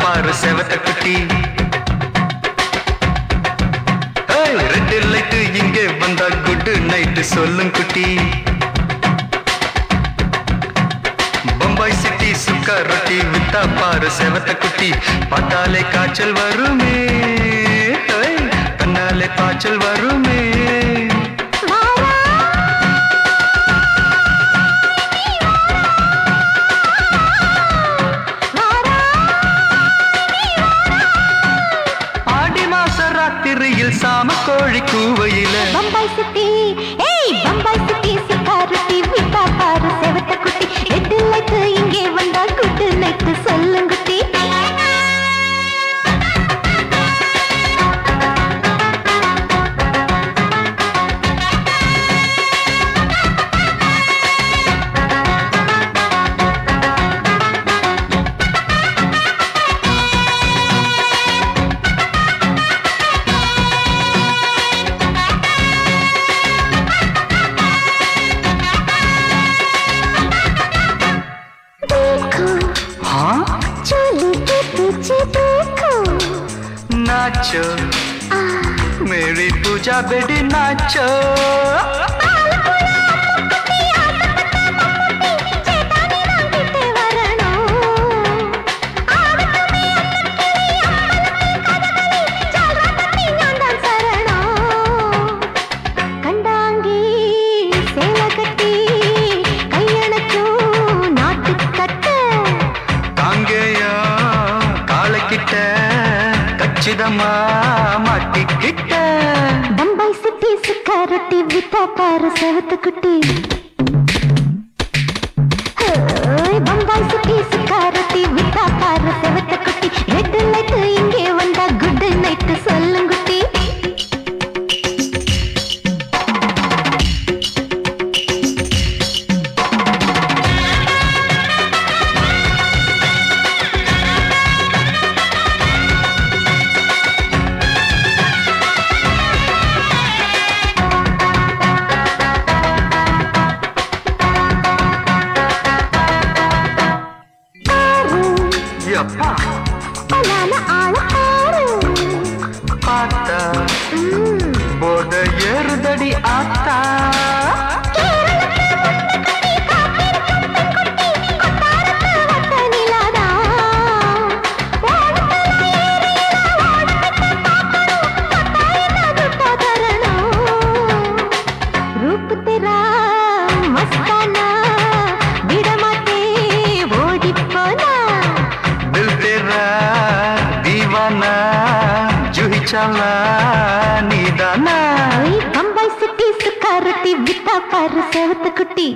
பாரு செவத்த குட்டி ஏய், ரெண்டு லைட்டு இங்கே வந்தா குட் நைட்டு சொல்லும் குட்டி பம்பாய் சிட்டி சுக்கா ரொட்டி வித்தா பாரு செவத்த குட்டி பார்த்தாலே காய்ச்சல் வருமே ஏய், கண்ணாலே காய்ச்சல் வருமே ஆடி மாச ராத்திரியில் சாம கோழி கூவையில பம்பாய் சிட்டி ஏய் பம்பாய் சிட்டி சிக்காருட்டி விட்டா பாரு செவத்த குட்டி ரெட்டு லைட்டு இங்கே வந்தா குட்டு லைட்டு சொல்லுங்குட்டி देखो हाँ चोली के पीछे देखो नाचो मेरी पूजा बेटी नाचो ചേട്ടാനെ വാങ്ങിട്ട് വരണോ ആവട്ടുമേ അന്നക്കിളി അമ്പലത്തിൽ കഥകളി ചാൽറാത്തത്തി ഞാൻ താൻ ശരണോ കണ്ടാങ്കി சேல கட்டி கையணக்கும் நாட்டுக்கட்டு தாங்கேயா காலக்கிட்ட கச்சிதமா மாட்டிக்கிட்ட பம்பாய் சிட்டி சுக்காரட்டி வித்தா பாரு செவத்து குட்டி ஹோய், பம்பாய் சிட்டி சுக்காரட்டி வித்தா பாரு செவத்து குட்டி ரெட் லைட் இங்கே வந்தா குட் நைட் சொல்லுங்குட்டி ஆறு எப்பா பலான ஆள ஆறு பார்த்தா ம், போத ஏறுதடி ஆத்தா கொட்டாரத்து வட்ட நிலாதா. ஓடத்துல ஏறினா ஓடத்துக்கு பார்க்கணும். கொட்டாயத்தை துட்டா தரணும். रूप तेरा मस्ताना விடமாட்டே ஓடிப் போனா दिल तेरा दीवाना जूही चाला नीदाना ஓய் பம்பாய் சிட்டி சுக்காரத்தி வித்தா பாரு செவத்து குட்டி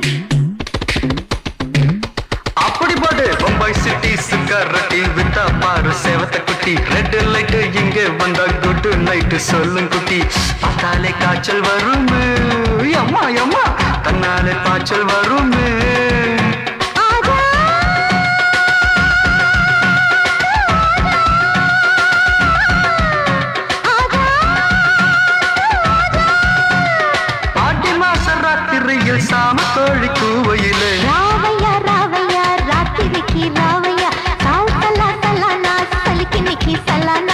அப்படி போடு பம்பாய் சிட்டி சிக்காரட்டி வித்தா பாரு சேவத்த குட்டி ரெட் லைட் இங்க வந்தா குட் நைட் சொல்லும் குட்டி பார்த்தாலே காய்ச்சல் வருமே அம்மா அம்மா தன்னாலே பாய்ச்சல் வருமே ஆஜா ஆஜா ஆடி மாச ராத்திரியில் சாம கோழி கூவையிலே ராவையா ராவையா ராத்திரிக்கு ராவையா சால் சலா சலானா சலிக்கு நிக்கி சலானா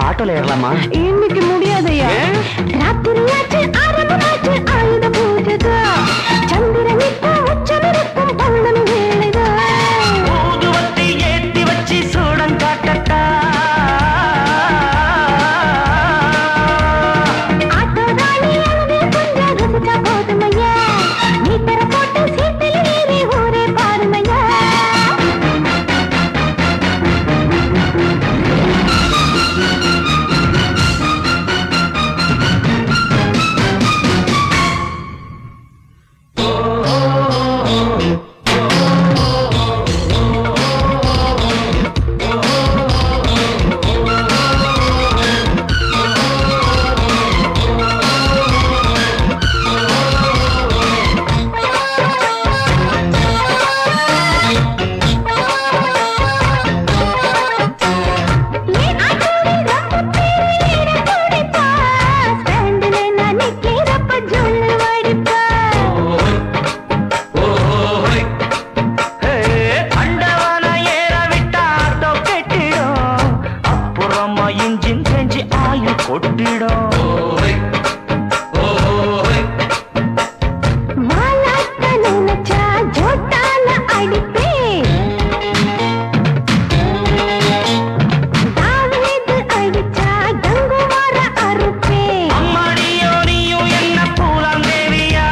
ஆட்டோல ஏறலாமா இன்னைக்கு முடியாதையா ராத்திரியாச்சு ஆரம்பமாச்சு ஆயுத பூஜைதா சந்திரன் இப்ப உச்சமிருக்கும் பௌர்ணமி வேளைதா ஊதுவத்தி ஏத்தி வச்சு சூடம் காட்டட்டா ஆட்டோ ராணி அழுது கொஞ்சம் ருசிச்சா போதுமையா மீட்டர போட்டு சீட்டில் ஏறி ஊரே பாருமையா ஏன் ஆட்டோடி ரொம்ப பேரிட துடிப்பா ஸ்டாண்டில் நான் நிக்கிறப்ப ஜொல்லு வடிப்பா அண்டவான ஏற விட்டா ஆட்டோ கெட்டிடும் அப்புறமா இன்ஜின் செஞ்சு ஆயுள் கொட்டிடும் மாலாட்ட நினைச்சா ஜோட்டால அடிப்பேன் தாவீது அடிச்சா கங்குவார அறுப்பேன் அம்மாடியோ நீயும் என்ன பூலாம் தேவியா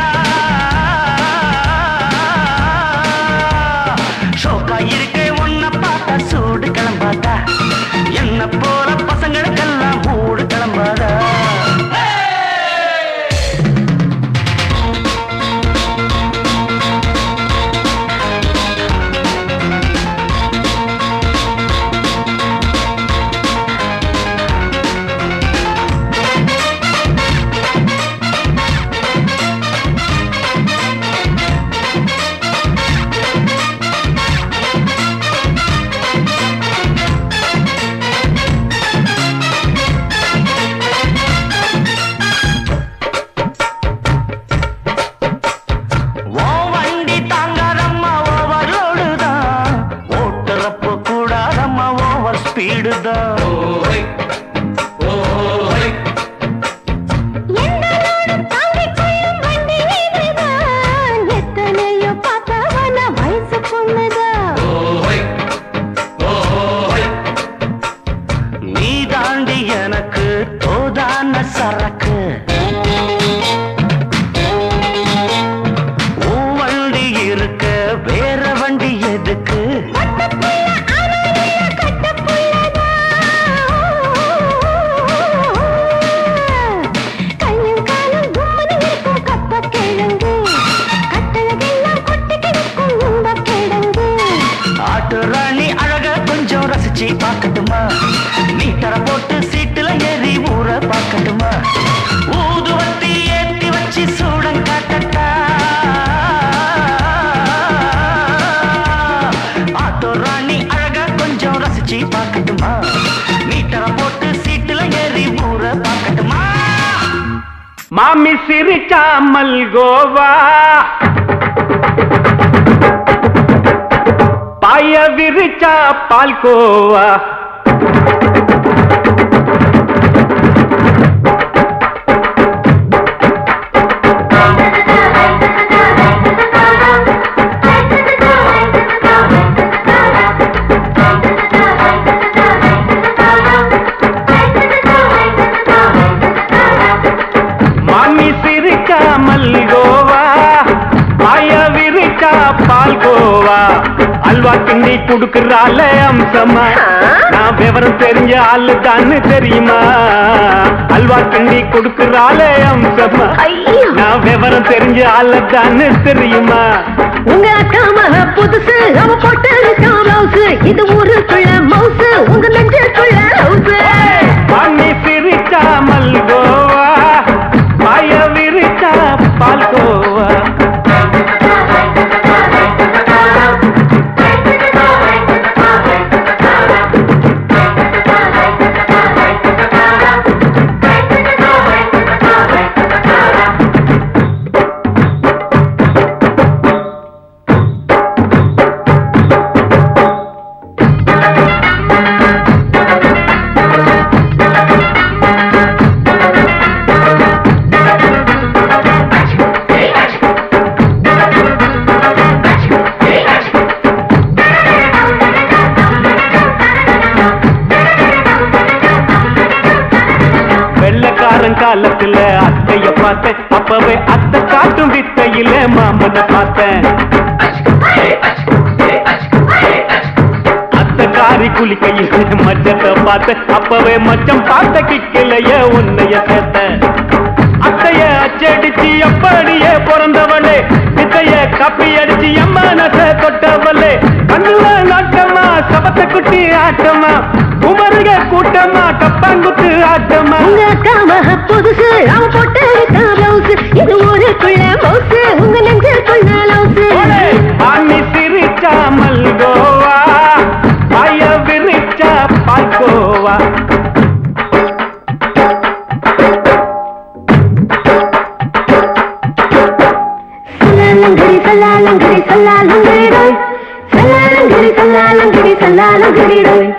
ஷோக்கா இருக்கே உன்னை பார்த்தா சூடு கிளம்பாதா என்ன போல பசங்களுக்கெல்லாம் மூடு கிளம்பாதா ஓ வண்டி தாங்காதம்மா ஓவர்லோடு தான் ஓட்டுறப்ப கூடாதம்மா ஓவர் ஸ்பீடு தான் எந்தனோடு தாங்கிக் கொள்ளும் வண்டி இதுதான் எத்தனையோ பார்த்தவன வயசு பொண்ணுதான் நீ தாண்டி எனக்கு தோதான சரக்கு உன் வண்டி இருக்க வேற வண்டி எதுக்கு கையும் காலும் கும்மனு இருக்கும் கப்ப கிழங்கு கட்டழகெல்லாம் கொட்டி கிடக்கும் இந்த கிழங்கு ஆட்டு ராணி அழக கொஞ்சம் ரசிச்சு பார்க்கட்டுமா மீட்டர போட்டு சீட்டுல ஏறி ஊற பார்க்கட்டுமா ஊதுவத்தி ஏத்தி வச்சு சூடம் காட்டட்டா ஆட்டோ ராணி அழக கொஞ்சம் ரசிச்சு பார்க்கட்டுமா மீட்டர போட்டு சீட்டுல ஏறி ஊற பார்க்கட்டுமா மாமி சிரிச்சா மல்கோவா பாய விரிச்சா பால்கோவா மாமி சிரிச்சா மல்கோவா பாய விரிச்சா பால்கோவா அல்வா கிண்டி குடுக்கறால அம்சமா நான் விவரம் தெரிஞ்ச ஆளு தான்னு தெரியுமா அல்வா கிண்டி குடுக்கறால அம்சமா நான் விவரம் தெரிஞ்ச ஆளு தான்னு தெரியுமா உங்க அக்கா மக புதுசு அவ போட்டு இருக்கான் பிளவுஸ் இது ஊருக்குள்ள மவுசு உங்க நெஞ்சுக்குள்ள ஹவுஸ் மாமி சிரிச்சா மல்கோவா பாய விரிச்சா பால்கோவா ஆ பார்த்தேன் அப்பவே அத்தை காட்டும் வித்தையில மாமனை பார்த்தேன் அத்தை காரி குளிக்கையில மச்சத்தை பார்த்தேன் அப்பவே மச்சம் பார்த்த கிக்கலைய உன்னைய சேர்த்தேன் அத்தைய அச்சடிச்சு அப்படியே பிறந்தவளே வித்தைய காப்பி அடிச்சு என் மனச தொட்டவளே கண்ணுல நாட்டமா சபத்த குட்டி ஆட்டமா உமருக கூட்டமா கப்பாங்குத்து ஆட்டமா உங்க அக்கா மக புதுசு அவ போட்டு பிளவுஸ் இது ஊருக்குள்ள மவுசு உங்க நெஞ்சுக்குள்ள லவுசு ஓலே, ஆணி சிரிச்சா மல்கோவா பாய விரிச்சா பால்கோவா சல்லாலங்கடி சல்லாலங்கடி சல்லாலங்கடி ரோய் சல்லாலங்கடி சல்லாலங்கடி சல்லாலங்கடி ரோய்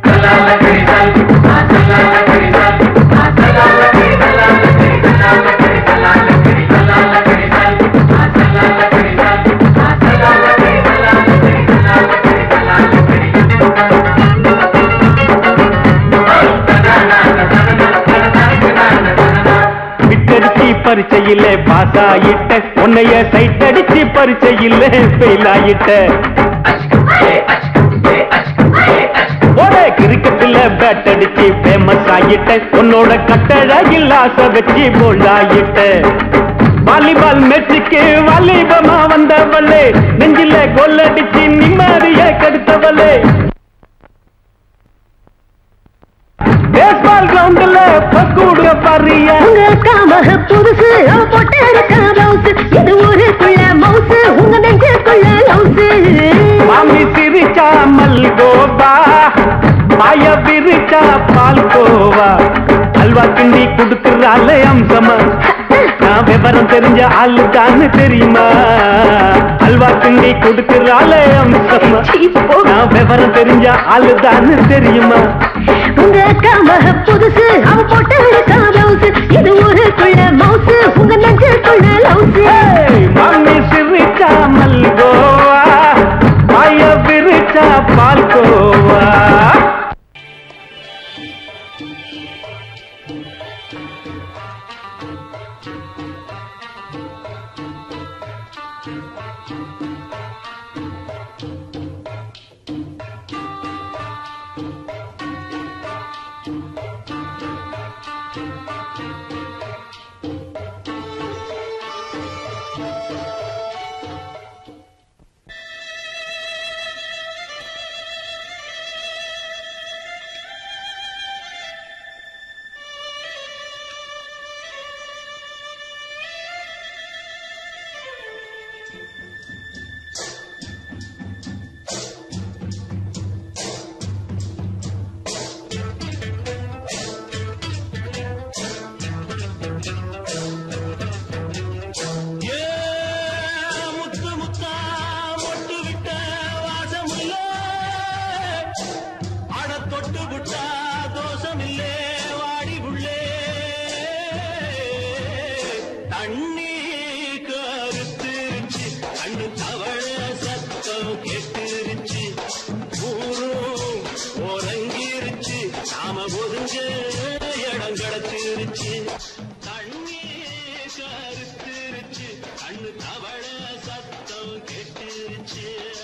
விட்டடிச்சு பரிச்சையில பாஸ் ஆயிட்ட உன்னைய சைட் அடிச்சு பரிச்சையில ஃபெயில் ஆயிட்ட ஒரே கிரிக்கெட்ல பேட் அடிச்சு ஃபேமஸ் ஆயிட்ட உன்னோட கட்டழகில் ஆசை வச்சு போல்ட் ஆயிட்ட வாலிபால் மேட்சுக்கு வாலிபமா வந்தவளே நெஞ்சில கோல் அடிச்சு நிம்மதிய கெடுத்தவளே பேஸ்பால் கிரவுண்ட்ல பக்கூடுக பாரியா உங்க அக்கா மக புதுசு அவ போட்டு பிளவுஸ் இது ஊருக்குள்ள மவுசு உங்க நெஞ்சுக்குள்ள லவுசு மாமி சிரிச்சா மல்கோவா பாய விரிச்சா பால்கோவா அல்வா கிண்டி குடுக்கறாளே அம்சமா நான் விவரம் தெரிஞ்ச ஆளு தான்னு தெரியுமா அல்வா கிண்டி குடுக்கறாளே அம்சமா நான் விவரம் தெரிஞ்ச ஆளு தான்னு தெரியுமா உங்க அக்கா மக புதுசு அவ போட்டு பிளவுஸ் இது ஊருக்குள்ள மவுசு உங்க நெஞ்சுக்குள்ள லவுசு ஏய், மாமி சிரிச்சா மல்கோவா பாய விரிச்சா பால்கோவா முத்து முத்தா மொட்டு விட்ட வாசமில்ல அட தொட்டு விட்டா தோஷமில்லே வாடி உள்ளே தண்ணி கருத்துருச்சு கண்ணு தவழ சத்தம் கெட்டுருச்சு ஊரும் உறங்கிருச்சு நாம ஒதுங்க இடம் கிடச்சிருச்சு தண்ணி கருத்துருச்சு கண்ணு தவழ சத்தம் கெட்டுருச்சு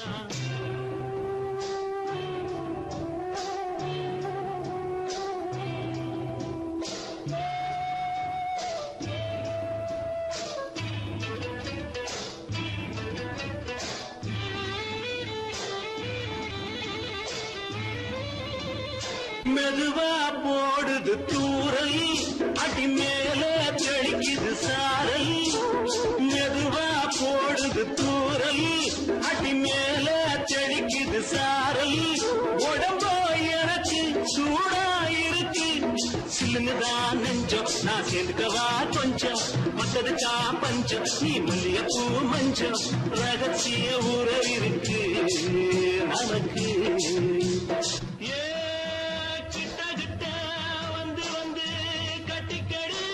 மெதுவா போடுது தூரல் அடி மேல தெளிக்குது சாரல் மெதுவா போடுது தூரல் அடி மேல தெளிக்குது சாரல் உடம்போ எனக்கு சூடா இருக்கு சில்லுங்கதான் நெஞ்சம் நான் சேர்ந்துக்கவா கொஞ்சம் மத்ததுக்கா பஞ்சம் நீ மல்லிய பூ மஞ்சம் ரகசிய உறவு இருக்கு நமக்கு ஏ கிட்ட கிட்ட வந்து வந்து கட்டிக்கடி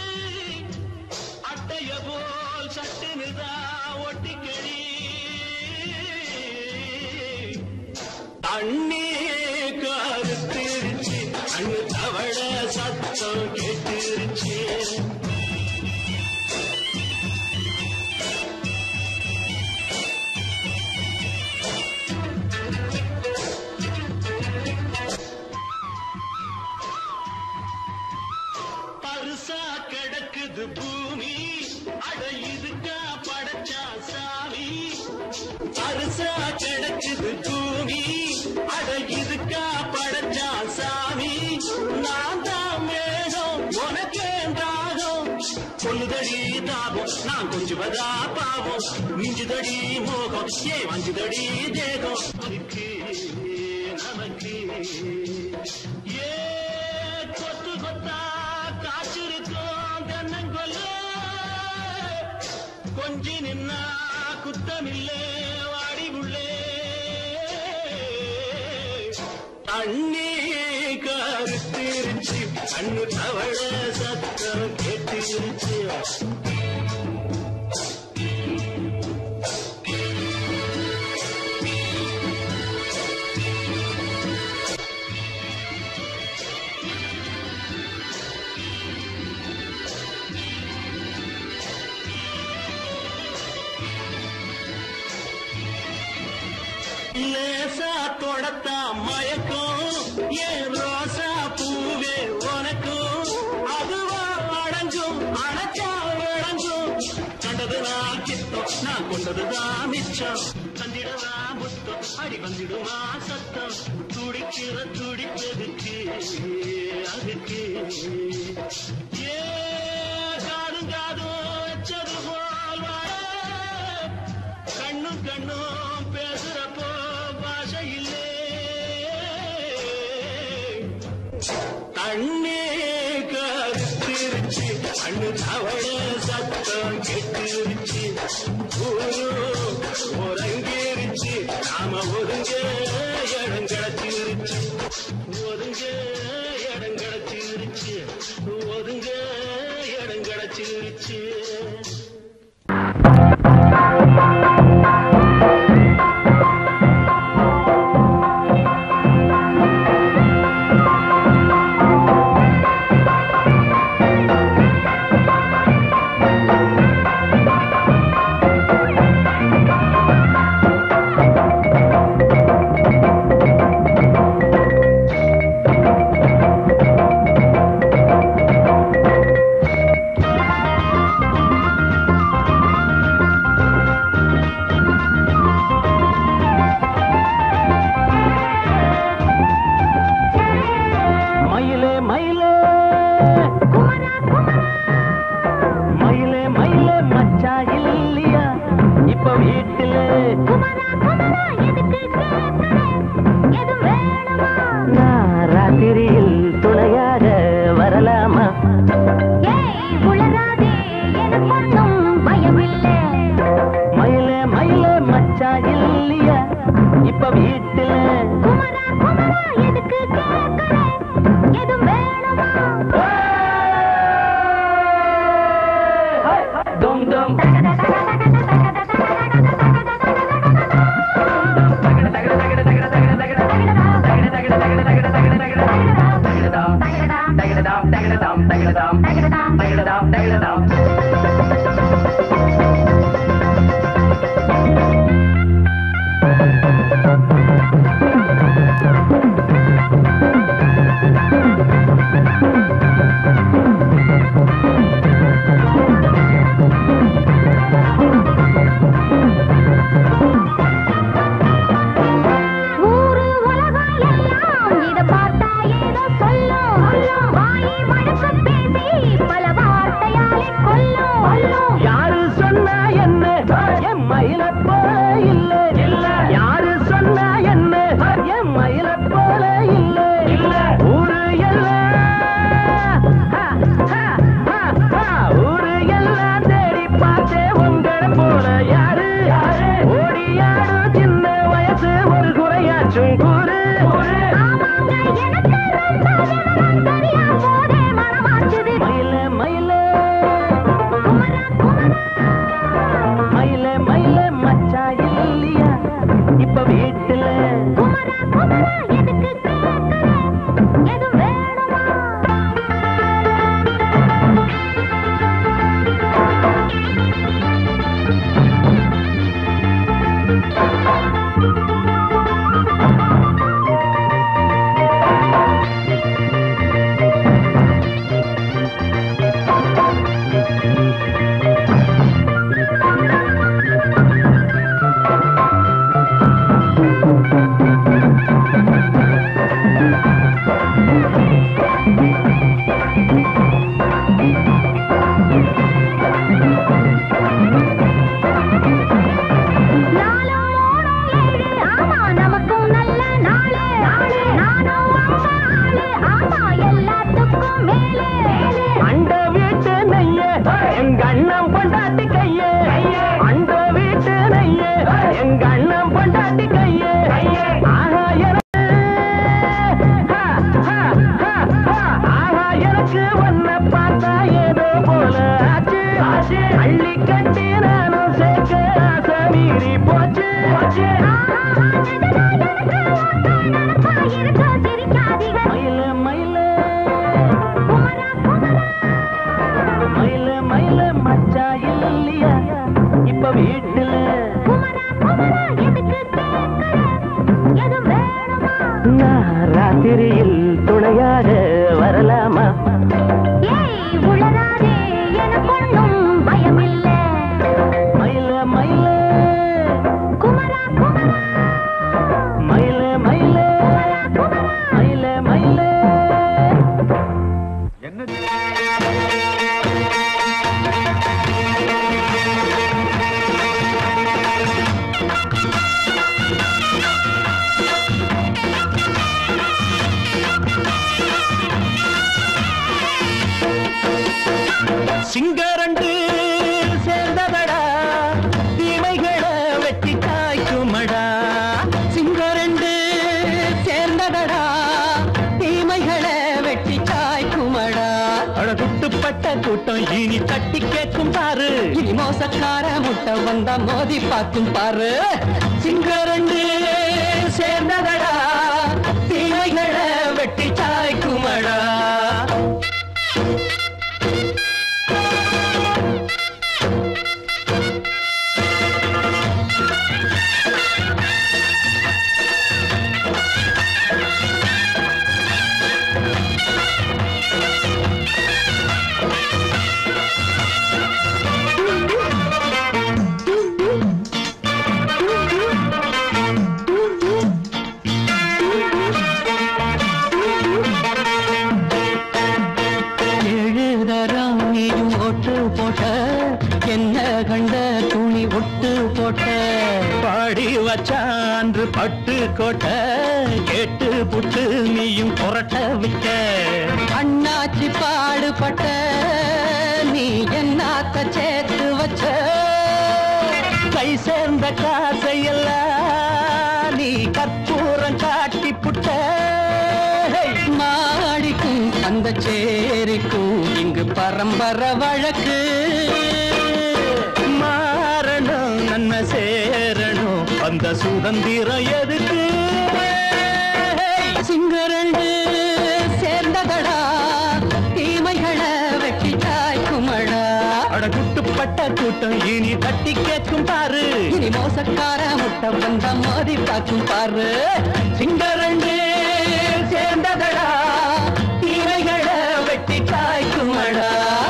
அட்டைய போல் சட்டுனுதா ஒட்டிக்கடி தண்ணி கருத்திருச்சு அண்ணு தவழ சத்தம் கேட்டுருச்சு கிடக்குது பூமி அட இதுக்கா படைச்சா சாமி அரிசா கிடக்குது பூமி அட இதுக்கா படைச்சா சாமி நான் தான் மேகம் உனக்கே தாகம் சொல்லுதடி தாபம் நான் கொஞ்சுவதா பாவம் மிஞ்சுதடி மோகம் ஏ வஞ்சுதடி தேகம் அதுக்கு நமக்கு ஏ கொத்து கொத்தா காய்ச்சிருக்கும் தென்னங்கொல்ல கொஞ்சி நின்னா குத்தமில்லே வாடி உள்ளே தண்ணி கருத்திருச்சு கண்ணு தவழ சத்தம் கேட்டிருச்சு லேசா தொடத்தா மயக்கம் ஏன் ரோசா பூவே உனக்கும் அதுவா அடைஞ்சும் அடைச்சா விளங்கும் கண்டது நான் சித்தம் நான் கொண்டதுதான் மிச்சம் தந்திடவா முத்தம் அடி வந்திடுமா சத்தம் துடிக்கிற துடிப்பதுக்கு அதுக்கு ஏ காதும் காதும் வச்சது போல் வாழ கண்ணும் கண்ணும் பேசுறப்போ பாஷை இல்லே தண்ணே கருத்திருச்சு கண்ணு தவழ சத்தம் கெட்டிருச்சு ஊரு ஒரங்கிருச்சு நாம ஒதுங்க இடம் கிடச்சிருச்சு ஒதுங்க இடம் கிடச்சிருச்சு ஒதுங்க இடம் கிடச்சிருச்சு மயிலே மயிலே மயிலே மயிலே மச்சா இல்லையா இப்ப வீட்டுல நான் ராத்திரியில் துணையாக வரலாமா மயிலே மயிலே மச்சா இல்லையா இப்ப வீட்டுல தம் தம் ஊரு உலகம் எல்லாம் இத பார்த்தா ஏதோ சொல்லும் வாயை வழக்க பேசி பல வார்த்தையாலே கொல்லும் எனக்கோ சிரிக்காதீங்க மயில மயில குமரா குமரா மயில மயில மச்சா இல்லையா இப்ப வீட்டுல குமரா குமரா எதுக்கு கேட்கற எது வேணுமா நான் ராத்திரியில் துணையாக வரலாமா ஏய் உளராதே எனக்கொன்னும் பயமில்ல மயில மயில குமரா குமரா மயில மயில குமரா மயில மயில சிங்கரண்டு சேர்ந்ததடா தீமைகளை வெட்டி காய்க்குமடா சிங்கரண்டு சேர்ந்ததடா தீமைகளை வெட்டி காய்க்குமடா அழகுட்டுப்பட்ட கூட்டம் இனி தட்டி கேட்கும் பாரு இனி மோசக்கார முட்டை வந்தா மோதி பார்க்கும் பாரு சிங்கரண்டு சேர்ந்ததடா தீமைகளை வெட்டி காய்க்குமடா எழுதறாம் நீயும் ஒட்டு போட்ட என்ன கண்ட துணி ஒட்டு போட்ட பாடி வச்சான்று பட்டு கோட்ட கேட்டு புட்டு நீயும் புரட்ட விட்ட அண்ணாச்சி பாடுபட்ட நீ என்னாத்த சேர்த்து வச்ச கை சேர்ந்த காசையெல்லாம் நீ கற்பூரம் காட்டி புட்ட மாடிக்கும் அந்த சேரிக்கும் இங்கு பரம்பரை வழக்கு மாறணும் நன்மை சேரணும் அந்த சுதந்திரம் எதுக்கு சிங்கரண்டு சேர்ந்ததடா தீமைகளை வெட்டி காய்க்குமடா அடகுட்டுப்பட்ட கூட்டம் இனி தட்டி கேட்கும் பாரு இனி மோசக்கார முட்டை வந்த மோதி பார்க்கும் பாரு சிங்கரண்டு சேர்ந்ததடா தீமைகளை வெட்டி காய்க்குமடா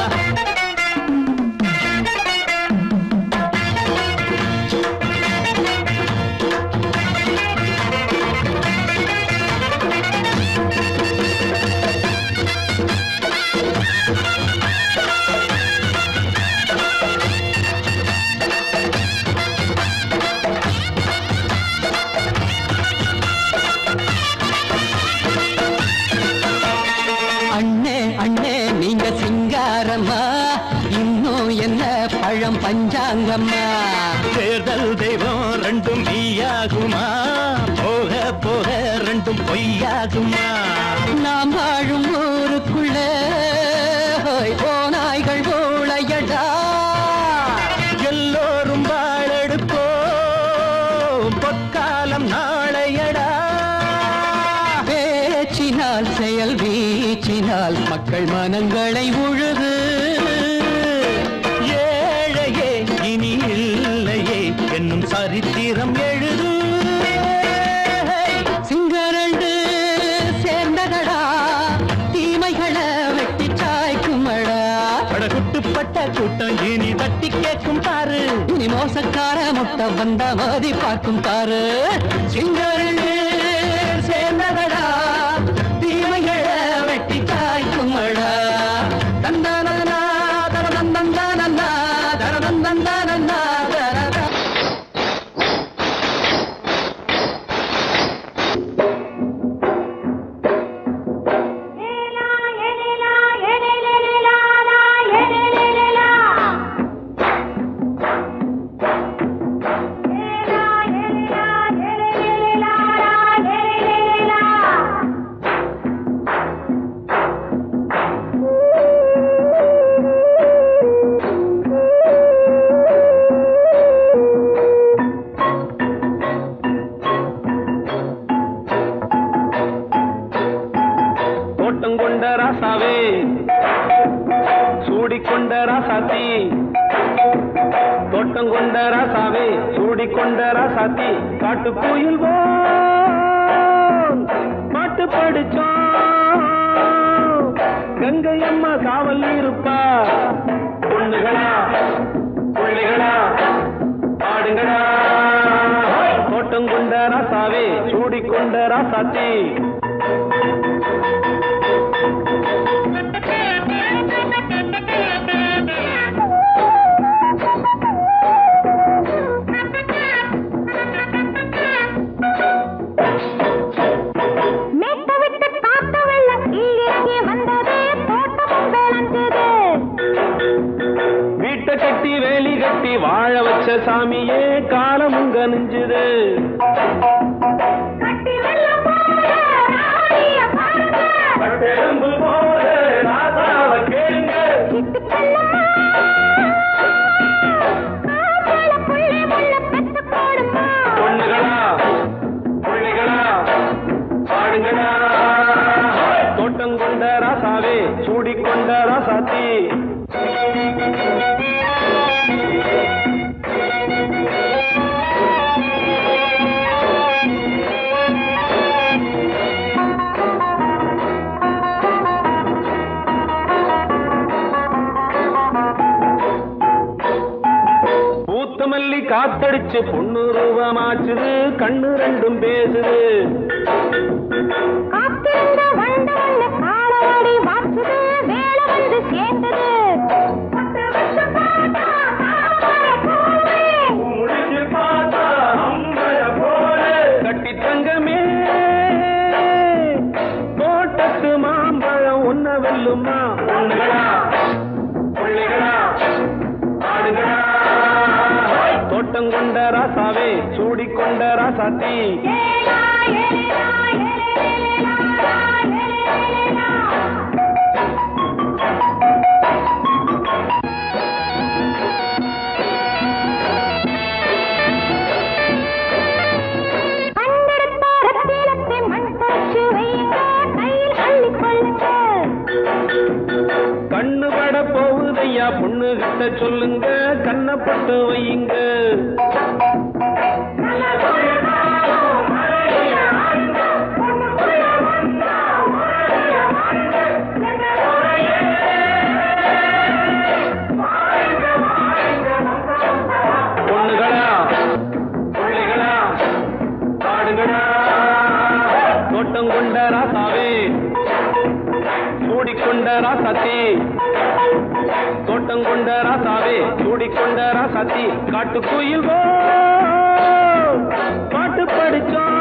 அண்ணே அண்ணே நீங்க சிங்காரம்மா இன்னும் என்ன பழம் பஞ்சாங்கம்மா தேர்தல் தெய்வம் ரெண்டும் மெய்யாகுமா போக போக ரெண்டும் பொய்யாகுமா நாம் வாழும் ஊருக்குள்ள ஹோய், ஓநாய்கள் ஊழையடா எல்லோரும் வாழெடுப்போம் பொற்காலம் நாளையடா பேச்சினால் செயல் வீச்சினால் மக்கள் மனங்களை உழுது ஏழையே இனி இல்லையே என்னும் சரித்திரம் எழுது சிங்கரண்டு சேர்ந்ததடா தீமைகளை வெட்டி சாய்க்குமடா படகுட்டுப்பட்ட கூட்டம் இனி தட்டி கேட்கும் பாரு இனி மோசக்கார முட்டை வந்த மோதி பார்க்கும் பாரு சிங்கரண்டு சேர்ந்ததடா தீமைகளை வெட்டி காய்க்குமடா தந்தானா தரதந்தந்தானா தரதந்தந்தானா தரதா ஏலா தோட்டம் கொண்ட ராசாவே சூடிக்கொண்ட ராசாத்தி தோட்டம் கொண்ட ராசாவே சூடிக்கொண்ட ராசாத்தி காட்டு கோயில் பாட்டு படிச்சோம் கங்கை அம்மா காவல் இருப்பா பொண்ணுகளா பிள்ளைகளா ஆடுங்களா தோட்டம் கொண்ட ராசாவே சூடிக்கொண்ட ராசாத்தி மேட்ட விட்டு காத்த வெள்ளம் கீழிறங்கி வந்தது தோட்டமும் விளைஞ்சது வீட்டை கட்டி வேலி கட்டி வாழ வச்ச சாமியே காலமும் கனிஞ்சுது கட்டி வெள்ளம் போல ராணிய பாருங்க பட்டெலும்பு போல ராசாவ கேளுங்க கிட்டு செல்லம்மா காப்பால புள்ளை முள்ள பெத்து போடுமா பொண்ணுகளா பிள்ளைகளா பாடுங்களா தோட்டம் கொண்ட ராசாவே சூடிக்கொண்ட ராசாத்தி பூத்த மல்லி காத்தடிச்சு பொண்ணு ரூபமாச்சுது கண்ணு ரெண்டும் பேசுது காத்திருந்த வண்டு ஒண்ணு காலவாடி வாச்சுது வேலை வந்து சேர்ந்தது பத்து வருஷம் பார்த்தா தாமரை பூவே. முடிச்சு பார்த்தா அம்பர போல கட்டி தங்கமே தோட்டத்து மாம்பழம் ஒன்ன வெல்லுமா பொண்ணுகளா பிள்ளைகளா ஆடுகளா தோட்டம் கொண்ட ராசாவே சூடிக்கொண்ட ராசாத்தி ஏலா, ஏலேலா, ஏலேலேலா, ஏலேலேலா. கண்டெடுத்த ரத்தினத்தை மண் தொடச்சு வையுங்க, கையில் அள்ளிக் கொள்ளுங்க. கண்ணு பட போகுதையா பொண்ணு கிட்ட சொல்லுங்க கண்ணப்பட்டு வையுங்க பொண்ணுகளா பிள்ளைகளா பாடுங்களா தோட்டம் கொண்ட ராசாவே சூடிக்கொண்ட ராசாத்தி தோட்டம் கொண்ட ராசாவே சூடிக்கொண்ட ராசாத்தி காட்டு குயில் பாட்டு படிச்சோம்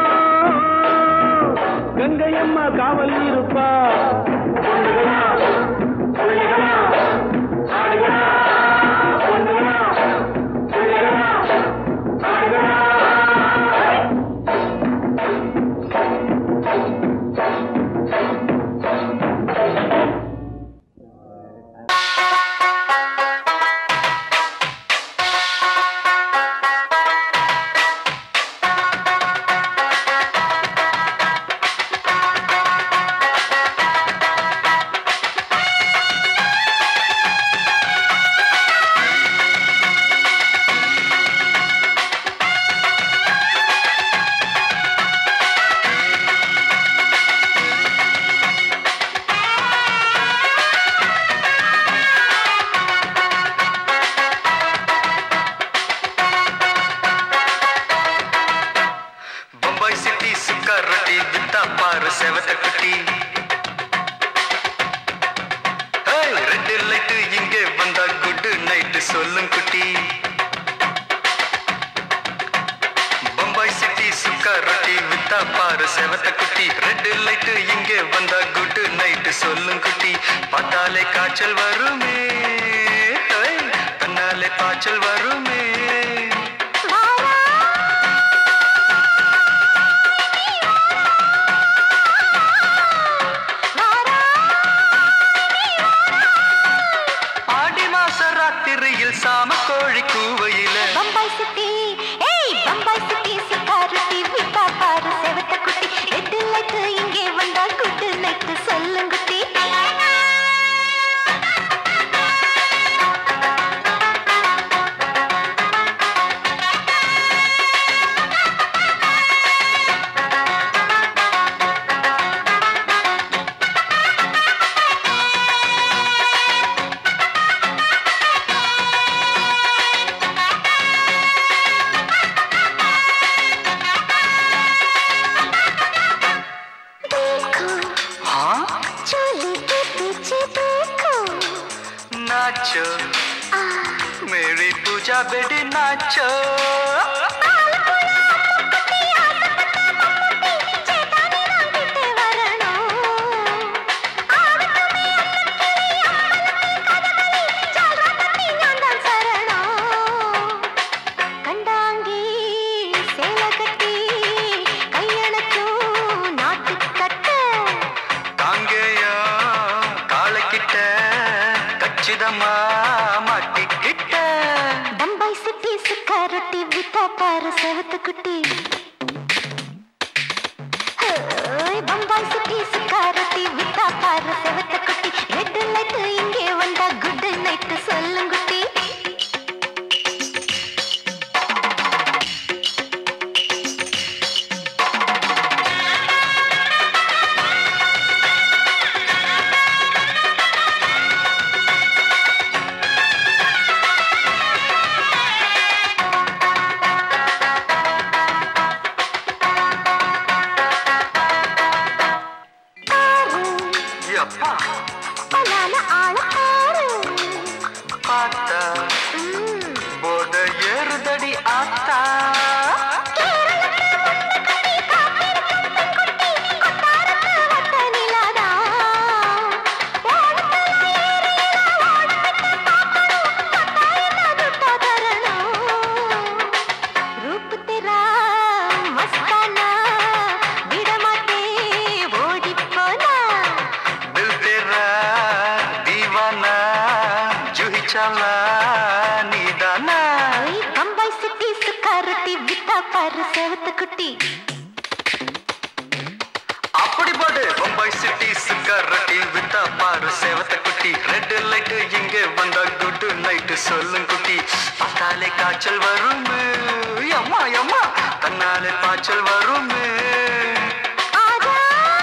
கங்கை அம்மா காவல் இருப்பா பொண்ணுகளா பிள்ளைகளா ஆடுகளா பொண்ணுகளா பிள்ளைகளா ஆடுகளா பம்பாய் சிட்டி சுக்கார் ரொட்டி வித்தா பாரு செவத்த குட்டி ஏய், ரெட்டு லைட்டு இங்கே வந்தா குட் நைட்டு சொல்லும் குட்டி பம்பாய் சிட்டி சுக்கார் ரொட்டி வித்தா பாரு செவத்த குட்டி ரெட்டு லைட்டு இங்கே வந்தா குட் நைட்டு சொல்லும் குட்டி பார்த்தாலே காய்ச்சல் வருமே ஏய், கண்ணாலே பாய்ச்சல் வருமே ஆடி மாச ராத்திரியில் சாம கோழி கூவையில பம்பாய் சிட்டி ஏய் பம்பாய் சிட்டி சிக்காரட்டி விட்டா பாரு செவத்த குட்டி ரெட்டு லைட்டு இங்கே வந்தா குட்டு லைட்டு சொல்லுங்குட்டி चोली के पीछे देखो नाचो मेरी पूजा बेटी नाचो ചേട്ടാനി വാങ്ങിട്ട് വരണോ ആവട്ടുമേ അന്നക്കിളി അമ്പലത്തിൽ കഥകളി ചാടാത്തത്തി ഞാൻ താൻ ശരണോ കണ്ടാങ്കി சேல கட்டி கையணக்கும் நாட்டுக்கட்டு காங்கேயா காலக்கிட்ட கச்சிதமா மாட்டிக்கிட்ட பம்பாய் சிட்டி சுக்கா ரொட்டி வித்தா பாரு செவத்து குட்டி ஹோய், பம்பாய் சிட்டி சுக்கா ரொட்டி வித்தா பாரு செவத்து குட்டி ரெட் லைட் இங்கே வந்தா குட் நைட் சொல்லுங்குட்டி ஆறு எப்பா பலான ஆள ஆறு பார்த்தா ம், போட ஏறுதடி ஆத்தா கொட்டாரத்து வட்ட நிலாதா. ஓடத்துல ஏறினா ஓடப்பட்ட பாக்கணும், கொட்டாயத்தை துட்டா தரணும். ரூப் தெரா மஸ்தானா, விடமாட்டே ஓடிப் போனா. दिल तेरा दीवाना जूही चाला नीदाना ஓய், பம்பாய் சிட்டி சுக்கா ரொட்டி வித்தா பாரு செவத்து குட்டி அப்படி போடு பம்பாய் சிட்டி சுக்கரட்டி வித்தா பாரு சேவத்த குட்டி ரெட் லைட் இங்க வந்தா குட் நைட் சொல்லும் குட்டி பார்த்தாலே காய்ச்சல் வரும் அம்மா அம்மா தன்னாலே பாய்ச்சல் வரும் ஆஜா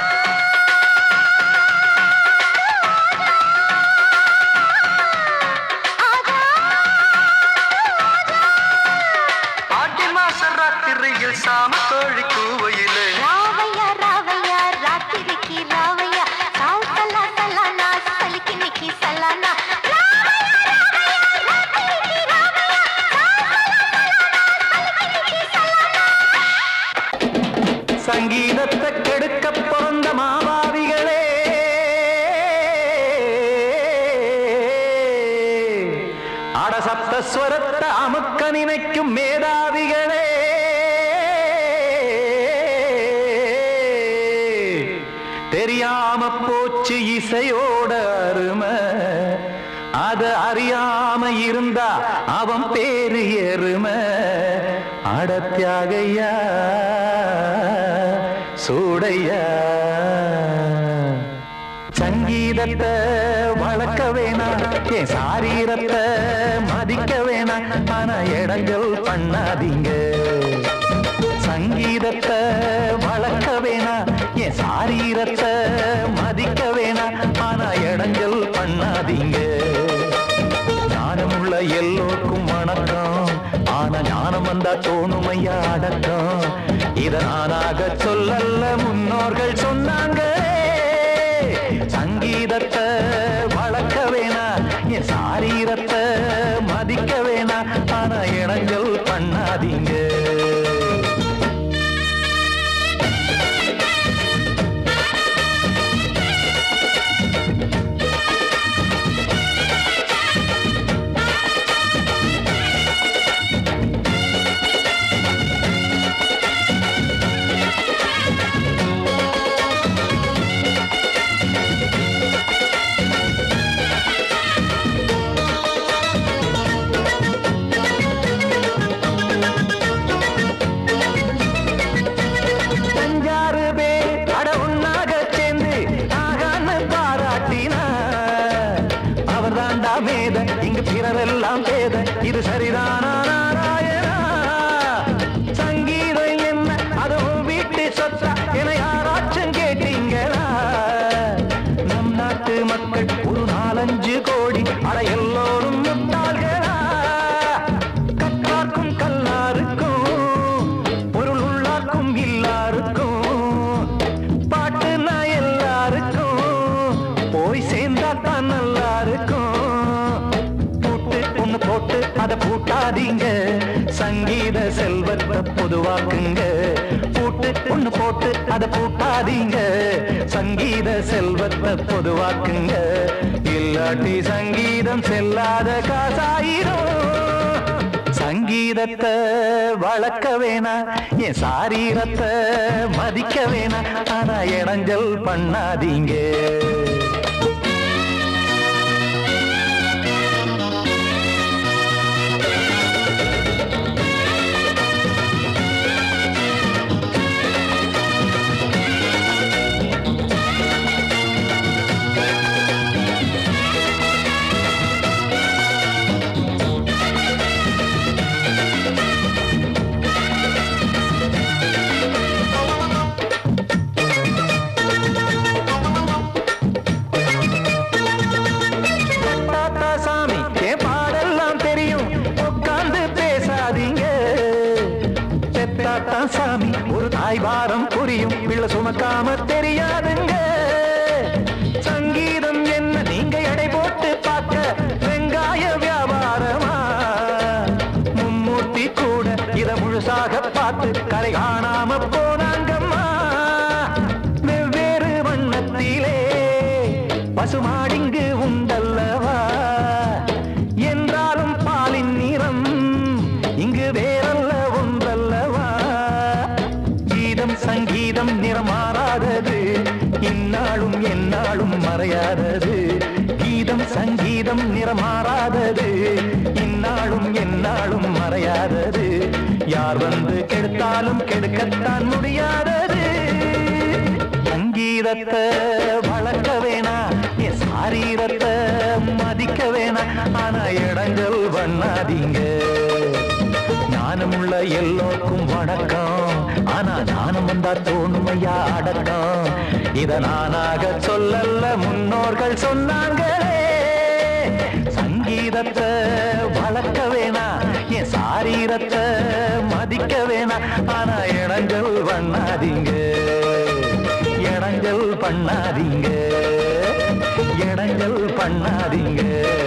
ஆடி மாச ராத்திரியில் சாம கோழி கூவையிலே ராவையா ராவையா ராத்திரிக்கு ராவையா சால் சலா சலானா சலிக்கு நிக்கி சலானா சங்கீதத்தை கெடுக்க பிறந்த மாபாவிகளே அடசப்த ஸ்வரத்தை அமுக்க நினைக்கும் மேதாவிகளே தெரியாம போச்சு இசையோட அருமை அத அறியாம இருந்தா அவன் பேரு எருமை அடத்தியாகையா சூடையா சங்கீதத்தை வளர்க்க வேணாம் என் சாரீரத்தை மதிக்க வேணாம் ஆனா இடங்கள் பண்ணாதீங்க சங்கீதத்தை வளர்க்க வேணாம் என் சாரீரத்தை மதிக்க வேணாம் ஆனா இடங்கள் பண்ணாதீங்க ஞானமுள்ள எல்லோருக்கும் வணக்கம் ஆனா ஞானம் வந்தா தோணுமையா அடக்கம் இத நானாக சொல்லல்ல முன்னோர்கள் சொன்னாங்க சங்கீதத்தை வளர்க்க வேணா என் சாரீரத்தை மதிக்க வேணா ஆனா இடங்கள் பண்ணாதீங்க பூட்டாதீங்க சங்கீத செல்வத்தை பொதுவாக்குங்க பூட்டு ஒண்ணு போட்டு அதை பூட்டாதீங்க சங்கீத செல்வத்தை பொதுவாக்குங்க இல்லாட்டி சங்கீதம் செல்லாத காசாயிரும் சங்கீதத்தை வளர்க்க வேணா என் சாரீரத்தை மதிக்க வேணா ஆனா இடைஞ்சல் பண்ணாதீங்க தாத்தா சாமி என் பாடெல்லாம் தெரியும் உட்கார்ந்து பேசாதீங்க பெத்தாத்தா சாமி ஒரு தாய் வாரம் புரியும் பிள்ளை சுமக்காம தெரியாதுங்க சங்கீதம் என்ன நீங்க எடை போட்டு பார்க்க வெங்காய வியாபாரமா மும்மூர்த்தி கூட இத முழுசாக பார்த்து கரை காணாம போனாங்கம்மா வெவ்வேறு வண்ணத்திலே பசுமாடிங்கு உண்டல்லவா என்றாலும் பாலின் நிறம் இங்கு வேறல்ல ஒன்றல்லவா கீதம் சங்கீதம் நிறமாறாதது இந்நாளும் எந்நாளும் மறையாதது கீதம் சங்கீதம் நிறமாறாதது இந்நாளும் எந்நாளும் மறையாதது யார் வந்து கெடுத்தாலும் கெடுக்கத்தான் முடியாதது சங்கீதத்தை வளர்க்க வேணா என் சாரீரத்தை மதிக்க வேணா ஆனா இடங்கள் பண்ணாதீங்க ஞானமுள்ள எல்லோருக்கும் வணக்கம் ஆனா ஞானம் வந்தா தோணுமையா அடக்கம் இத நானாக சொல்லல்ல முன்னோர்கள் சொன்னாங்களே சங்கீதத்தை வளர்க்க வேணா என் சாரீரத்தை மதிக்க வேணா ஆனா இடங்கள் பண்ணாதீங்க இடங்கள் பண்ணாதீங்க இடங்கள் பண்ணாதீங்க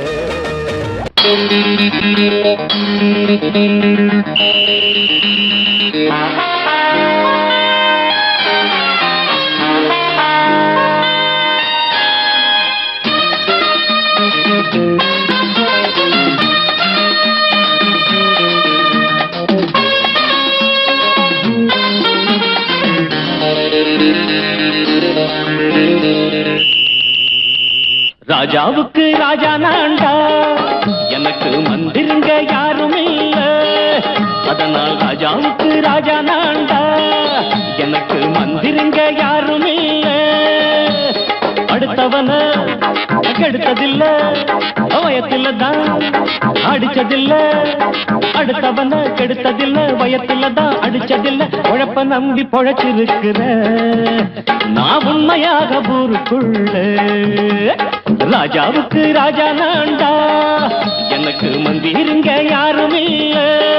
ராஜாவுக்கு ராஜா நான்டா எனக்கு மந்திருங்க யாரும் இல்ல அதனால் ராஜாவுக்கு ராஜா நான்டா எனக்கு மந்திருங்க யாரும் இல்ல அடுத்தவன கெடுத்ததில்ல வயத்துல தான் அடிச்சதில்ல அடுத்தவன கெடுத்ததில்ல வயத்துல தான் அடிச்சதில்ல உழப்ப நம்பி பொழைச்சிருக்கிற நான் உண்மையாக ஊருக்குள்ள ராஜாவுக்கு ராஜா நான்டா எனக்கு மந்திருங்க யாரும் இல்ல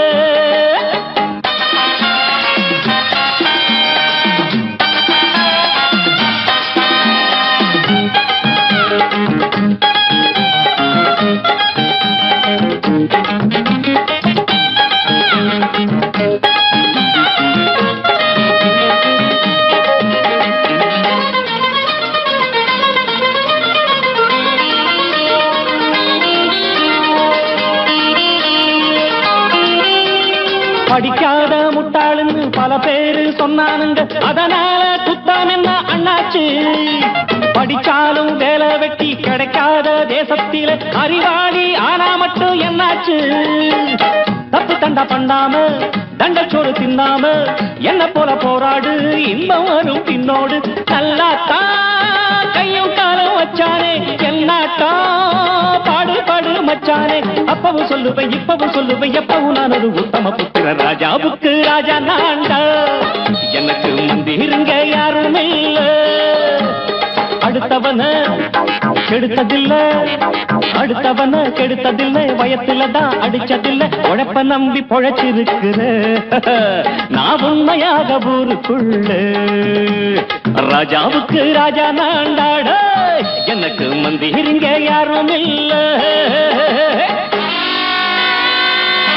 படிக்காத முட்டாளுன்னு பல பேரு சொன்னானுங்க அதனால குத்தம் என்ன அண்ணாச்சு படிச்சாலும் வேலை வெட்டி கிடைக்காத தேசத்தில அறிவாளி ஆனா மட்டும் என்னாச்சு தப்பு தண்டா பண்ணாம தண்டச்சோறு தின்னாம என்ன போல போராடு இன்பம் வரும் பின்னோடு நல்லாத்தான் கையும் காலம் வச்சானே என்னாட்டா பாடு பாடு மச்சானே அப்பவும் சொல்லுவேன் இப்பவும் சொல்லுவேன் எப்பவும் நான் ஒரு உத்தம புத்திர ராஜாவுக்கு ராஜா நான்டா எனக்கு மந்திருங்க யாரும் இல்ல அடுத்தவன கெடுத்ததில்ல அடுத்தவன கெடுத்ததில்ல வயத்துல தான் அடிச்சதில்ல உழைப்ப நம்பி பொழைச்சிருக்கிற நான் உண்மையாக ஊருக்குள்ள ராஜாவுக்கு ராஜா நான்டாட எனக்கு மந்திருங்க யாரும் இல்ல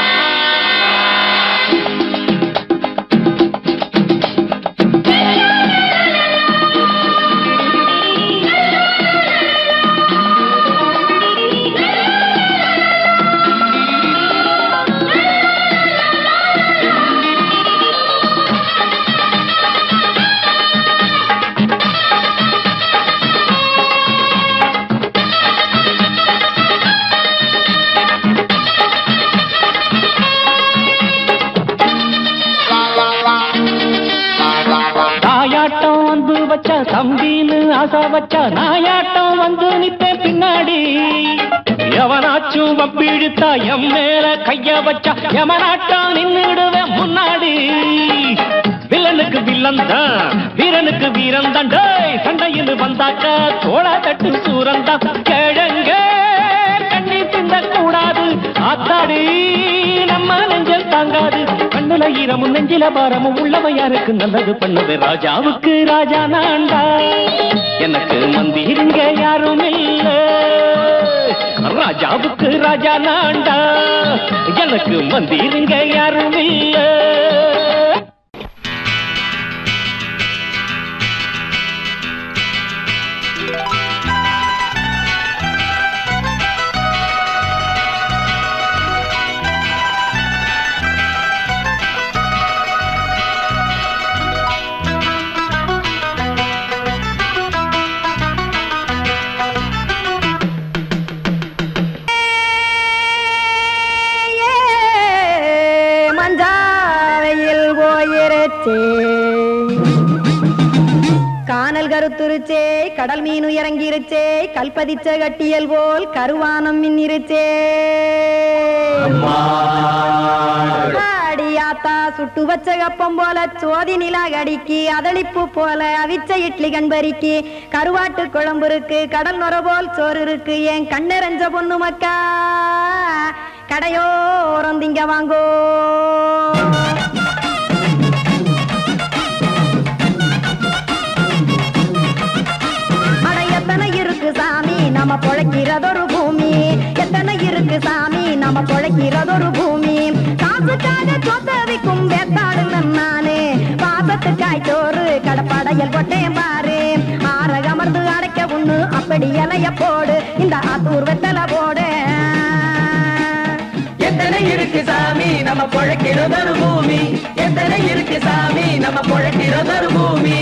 ஆசை வச்சா நாயாட்டம் வந்து நிப்பேன் பின்னாடி எவனாச்சும் வப்பிழுத்தா எம் மேல கைய வச்சா எவனாட்டம் நின்னுடுவேன் முன்னாடி வில்லனுக்கு வில்லன் தான் வீரனுக்கு வீரன் தான் டேய் சண்டையில் வந்தாக்க தோளா தட்டு சூரன் தான் கிழங்க கண்ணி தின்ன கூடாது ஆத்தாடி நம்ம நெஞ்சல் தாங்காது கண்ணுல ஈரமும் நெஞ்சில பாரமும் உள்ளவன் யாருக்கு நல்லது பண்ணது ராஜாவுக்கு ராஜா நான்டா எனக்கு மந்திருங்க யாரும் இல்ல ராஜாவுக்கு ராஜா நான்டா எனக்கு மந்திருங்க யாரும் இல்ல மஞ்சாவையில் போயிருச்சே கானல் கருத்துருச்சே கடல் மீன் இறங்கிருச்சே கல்பதிச்ச கட்டியல் போல் கருவானம் மின்னிருச்சே ஆடியாத்தா சுட்டு வச்ச கப்பம் போல சோதி நிலா கடிக்கு அதளிப்பு போல அவிச்ச இட்லி கண்பறிக்கு கருவாட்டு குழம்பு இருக்கு கடல் நுர போல் சோறு இருக்கு என் கண்ணெரஞ்ச பொண்ணு மக்கா கடையோரம் திங்க வாங்கோ அட எத்தனை இருக்கு சாமி நம்ம பொழைக்கிறதொரு பூமி எத்தனை இருக்கு சாமி நம்ம பொழைக்கிறதொரு பூமி காசுக்காக சொத்தவிக்கும் வேத்தாடுங்க நானு பாசத்துக்காய் சோறு கடப்படையல் கொட்டேன் பாரு ஆற கமர்ந்து அடைக்க ஒண்ணு அப்படி இலைய போடு இந்த ஆத்தூர் வெத்தலை போடு எத்தனை இருக்கு சாமி நம்ம பொழைக்கிறதொரு பூமி எத்தனை இருக்கு சாமி நம்ம பொழைக்கிறதொரு பூமி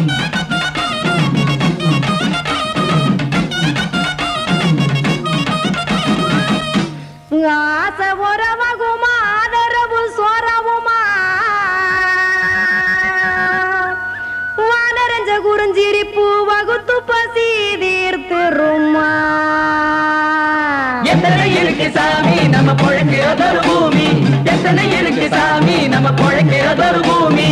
ஆசை உறவகுமா ஆதரவு சோறவுமா வானரஞ்ச குறிஞ்சிரிப்பு வகுத்து பசி தீர்த்துருமா எத்தனை இருக்கு சாமி நம்ம பொழைக்கிறதொரு பூமி எத்தனை இருக்கு சாமி நம்ம பொழைக்கிறதொரு பூமி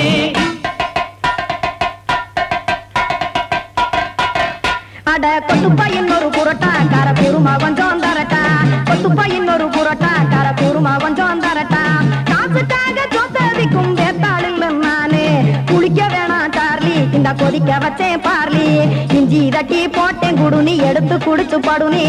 அட கொத்துப்பா இன்னொரு புரோட்டா கார பெருமா கொஞ்சம் தரட்டா கொத்துப்பா இன்னொரு புரோட்டா கார பெருமா கொஞ்சம் தரட்டா காசுக்காக சொத்ததிக்கும் வேத்தாளுங்க நானு குளிக்க வேணாம் சார்லி இந்த கொதிக்க வச்சேன் பார்லி இஞ்சி தட்டி போட்டேன் குடுனி எடுத்து குடிச்சு படுனி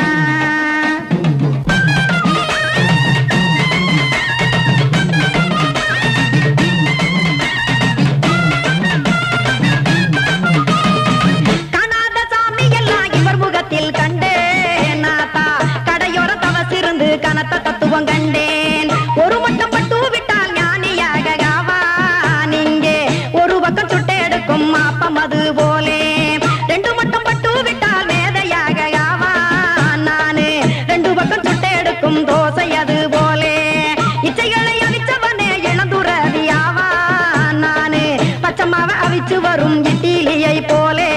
காணாத சாமி எல்லாம் இவர் முகத்தில் கண்டேன் நாத்தா கடையோர தவசிருந்து கனத்த தத்துவம் கண்டேன் ஒரு மட்டும் பட்டு விட்டால் ஞானியாக ஆவான் இங்கே ஒரு பக்கம் சுட்டு எடுக்கும் மாப்பம் அது போலே ரெண்டு மட்டும் பட்டு விட்டால் மேதையாக ஆவான் நானு ரெண்டு பக்கம் சுட்டு எடுக்கும் தோசை அது போலே இச்சைகளை அவிச்சவனே இளந்துறவி ஆவான் நானு பச்சமாவ அவிச்சு வரும் இட்டிலியை போலே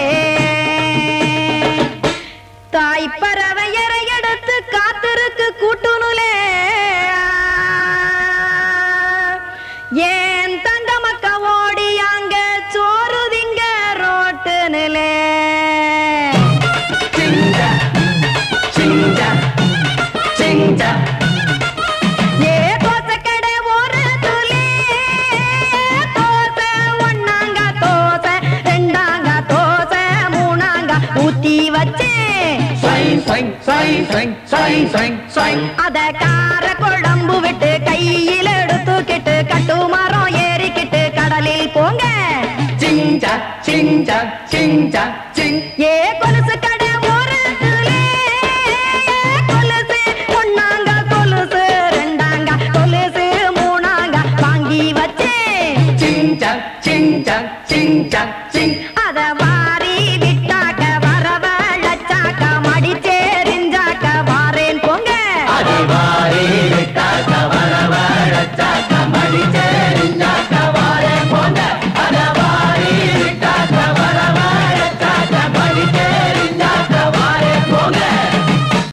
தாய் பறவையரை எடுத்து காத்திருக்கு கூட்டுனுலே ஏன் தங்க மக்க ஓடி அங்க சோறு திங்க ரோட்டு நிலே சிங்கா சிங்கா சிங்கா ஏ தோசை கடை ஓரத்துலே தோசை ஒண்ணாங்க தோசை ரெண்டாங்க தோசை மூணாங்க ஊத்தி வச்சேன் சைன் சைன் சைன் சைன் சைன் சைன் சைன் அத கார குழம்பு விட்டு கையில் எடுத்துக்கிட்டு கட்டுமரம் ஏறிக்கிட்டு கடலில் போங்க சிங்கா சிங்கா சிங்கா சிங் ஏ கொலுசு கடை ஓரத்துலே கொலுசு ஒண்ணாங்க கொலுசு ரெண்டாங்க கொலுசு மூணாங்க வாங்கி வச்சேன் சிங்கா சிங்கா சிங்கா சிங் அத வாரி விட்டாக்க வரவழைச்சாக்க மடிச்சேரிஞ்சாக்க வாரேன் போங்க அடிவாரி விட்டாக்க வரவழைச்சாக்க